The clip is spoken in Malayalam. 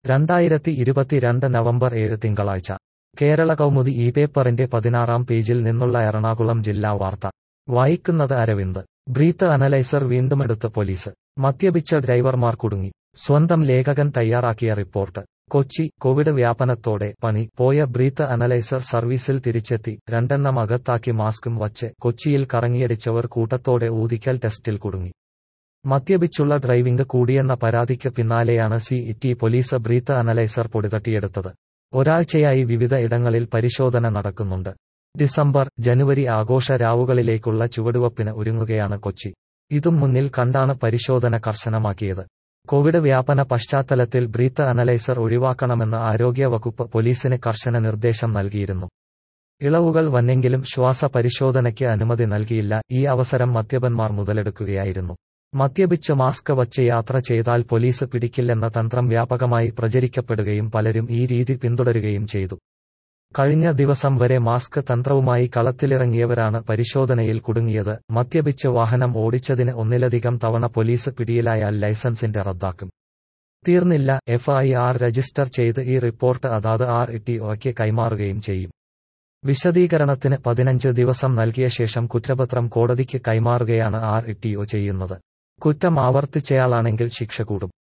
രണ്ടായിരത്തി ഇരുപത്തിരണ്ട് നവംബർ ഏഴ് തിങ്കളാഴ്ച കേരള കൗമുദി ഈ പേപ്പറിന്റെ പതിനാറാം പേജിൽ നിന്നുള്ള എറണാകുളം ജില്ലാ വാർത്ത വായിക്കുന്നത് അരവിന്ദ് ബ്രീത്ത് അനലൈസർ വീണ്ടുമെടുത്ത് പോലീസ് മദ്യപിച്ച ഡ്രൈവർമാർ കുടുങ്ങി സ്വന്തം ലേഖകൻ തയ്യാറാക്കിയ റിപ്പോർട്ട് കൊച്ചി കോവിഡ് വ്യാപനത്തോടെ പണി പോയ ബ്രീത്ത് അനലൈസർ സർവീസിൽ തിരിച്ചെത്തി രണ്ടെണ്ണം അകത്താക്കി മാസ്കും വച്ച് കൊച്ചിയിൽ കറങ്ങിയടിച്ചവർ കൂട്ടത്തോടെ ഊതിക്കൽ ടെസ്റ്റിൽ കുടുങ്ങി മദ്യപിച്ചുള്ള ഡ്രൈവിംഗ് കൂടിയെന്ന പരാതിക്ക് പിന്നാലെയാണ് C T police breath analyser പൊടിതട്ടിയെടുത്തത് ഒരാഴ്ചയായി വിവിധ ഇടങ്ങളിൽ പരിശോധന നടക്കുന്നുണ്ട് ഡിസംബർ ജനുവരി ആഘോഷ രാവുകളിലേക്കുള്ള ചുവടുവപ്പിന് ഒരുങ്ങുകയാണ് കൊച്ചി ഇതും മുന്നിൽ കണ്ടാണ് പരിശോധന കർശനമാക്കിയത് കോവിഡ് വ്യാപന പശ്ചാത്തലത്തിൽ ബ്രീത്ത് അനലൈസർ ഒഴിവാക്കണമെന്ന് ആരോഗ്യ വകുപ്പ് പോലീസിന് കർശന നിർദ്ദേശം നൽകിയിരുന്നു ഇളവുകൾ വന്നെങ്കിലും ശ്വാസ പരിശോധനയ്ക്ക് അനുമതി നൽകിയില്ല ഈ അവസരം മദ്യപന്മാർ മുതലെടുക്കുകയായിരുന്നു മദ്യപിച്ച് മാസ്ക് വച്ച് യാത്ര ചെയ്താൽ പോലീസ് പിടിക്കില്ലെന്ന തന്ത്രം വ്യാപകമായി പ്രചരിക്കപ്പെടുകയും പലരും ഈ രീതി പിന്തുടരുകയും ചെയ്തു കഴിഞ്ഞ ദിവസം വരെ മാസ്ക് തന്ത്രവുമായി കളത്തിലിറങ്ങിയവരാണ് പരിശോധനയിൽ കുടുങ്ങിയത് മദ്യപിച്ച് വാഹനം ഓടിച്ചതിന് ഒന്നിലധികം തവണ പോലീസ് പിടിയിലായാൽ ലൈസൻസിന്റെ റദ്ദാക്കും തീർന്നില്ല എഫ്ഐആർ രജിസ്റ്റർ ചെയ്ത് ഈ റിപ്പോർട്ട് അതാത് ആർ ഇടിഒയ്ക്ക് കൈമാറുകയും ചെയ്യും വിശദീകരണത്തിന് പതിനഞ്ച് ദിവസം നൽകിയ ശേഷം കുറ്റപത്രം കോടതിക്ക് കൈമാറുകയാണ് ആർ ഇടിഒ ചെയ്യുന്നത് കുറ്റം ആവർത്തിച്ചയാളാണെങ്കിൽ ശിക്ഷ കൂടും